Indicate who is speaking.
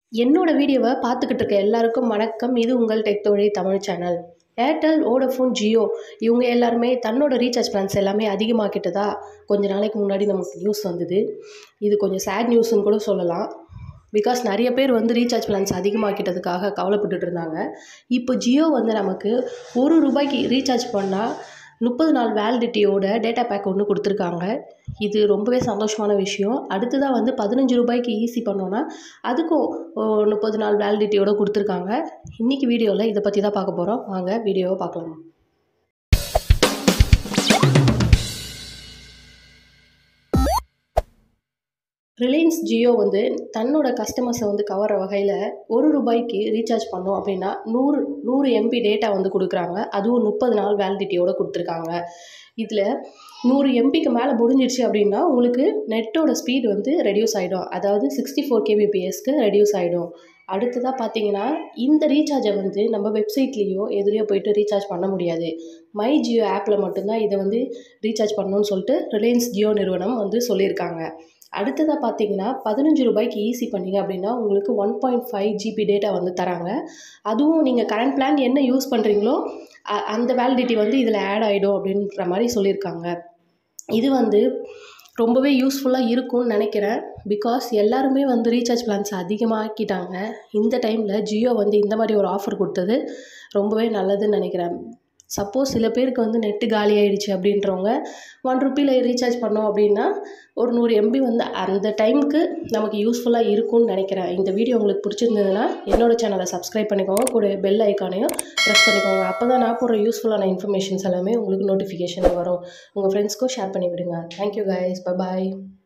Speaker 1: என்னோட வீடியோவை பார்த்துக்கிட்டு இருக்க எல்லாருக்கும் வணக்கம் இது உங்கள் டெக் தொழி தமிழ் சேனல் ஏர்டெல் வோடஃபோன் ஜியோ இவங்க எல்லாருமே தன்னோட ரீசார்ஜ் பிளான்ஸ் எல்லாமே அதிகமாக்கிட்டதா கொஞ்ச நாளைக்கு முன்னாடி நமக்கு நியூஸ் வந்தது இது கொஞ்சம் சேட் நியூஸ்னு கூட சொல்லலாம் பிகாஸ் நிறைய பேர் வந்து ரீசார்ஜ் பிளான்ஸ் அதிகமாக்கிட்டதுக்காக கவலைப்பட்டுட்டு இருந்தாங்க இப்போ ஜியோ வந்து நமக்கு ஒரு ரூபாய்க்கு ரீசார்ஜ் பண்ணால் முப்பது நாள் வேலிடிட்டியோட டேட்டா பேக் ஒன்று கொடுத்துருக்காங்க இது ரொம்பவே சந்தோஷமான விஷயம் அடுத்ததாக வந்து பதினஞ்சு ரூபாய்க்கு ஈஸி பண்ணோன்னா அதுக்கும் முப்பது நாள் வேலிடிட்டியோட கொடுத்துருக்காங்க இன்றைக்கி வீடியோவில் இதை பற்றி தான் பார்க்க போகிறோம் வாங்க வீடியோவை பார்க்கலாம் ரிலையன்ஸ் ஜியோ வந்து தன்னோட கஸ்டமர்ஸை வந்து கவர்ற வகையில் ஒரு ரூபாய்க்கு ரீசார்ஜ் பண்ணோம் அப்படின்னா நூறு நூறு எம்பி டேட்டா வந்து கொடுக்குறாங்க அதுவும் முப்பது நாள் வேலிடிட்டியோட கொடுத்துருக்காங்க இதில் நூறு எம்பிக்கு மேலே முடிஞ்சிடுச்சு அப்படின்னா உங்களுக்கு நெட்டோட ஸ்பீட் வந்து ரெடியூஸ் ஆகிடும் அதாவது சிக்ஸ்டி ஃபோர் கேபிபிஎஸ்க்கு ரெடியூஸ் ஆகிடும் அடுத்ததாக பார்த்தீங்கன்னா இந்த ரீசார்ஜை வந்து நம்ம வெப்சைட்லேயோ எதுலேயோ போயிட்டு ரீசார்ஜ் பண்ண முடியாது மை ஜியோ ஆப்பில் மட்டும்தான் இதை வந்து ரீசார்ஜ் பண்ணணும்னு சொல்லிட்டு ரிலையன்ஸ் ஜியோ நிறுவனம் வந்து சொல்லியிருக்காங்க அடுத்ததாக பார்த்தீங்கன்னா பதினஞ்சு ரூபாய்க்கு ஈஸி பண்ணிங்க அப்படின்னா உங்களுக்கு one point five GB data வந்து தராங்க அதுவும் நீங்கள் கரண்ட் பிளான் என்ன யூஸ் பண்ணுறீங்களோ அந்த வேலிடிட்டி வந்து இதில் ஆட் ஆகிடும் அப்படின்ற மாதிரி சொல்லியிருக்காங்க இது வந்து ரொம்பவே யூஸ்ஃபுல்லாக இருக்கும்னு நினைக்கிறேன் பிகாஸ் எல்லாருமே வந்து ரீசார்ஜ் பிளான்ஸ் அதிகமாக்கிட்டாங்க இந்த டைமில் ஜியோ வந்து இந்த மாதிரி ஒரு ஆஃபர் கொடுத்தது ரொம்பவே நல்லதுன்னு நினைக்கிறேன் சப்போஸ் சில பேருக்கு வந்து நெட்டு காலி ஆகிடுச்சு அப்படின்றவங்க ஒன் ருப்பியில் ரீசார்ஜ் பண்ணோம் அப்படின்னா ஒரு நூறு எம்பி வந்து அந்த டைமுக்கு நமக்கு யூஸ்ஃபுல்லாக இருக்கும்னு நினைக்கிறேன் இந்த வீடியோ உங்களுக்கு பிடிச்சிருந்ததுன்னா என்னோட சேனலை சப்ஸ்கிரைப் பண்ணிக்கோங்க கூட பெல் ஐக்கானையும் ப்ரெஸ் பண்ணிக்கோங்க அப்போ தான் நான் போடுற யூஸ்ஃபுல்லான இன்ஃபர்மேஷன்ஸ் எல்லாமே உங்களுக்கு நோட்டிஃபிகேஷன் வரும் உங்கள் ஃப்ரெண்ட்ஸ்க்கும் ஷேர் பண்ணி விடுங்க தேங்க்யூ கைஸ் பாய்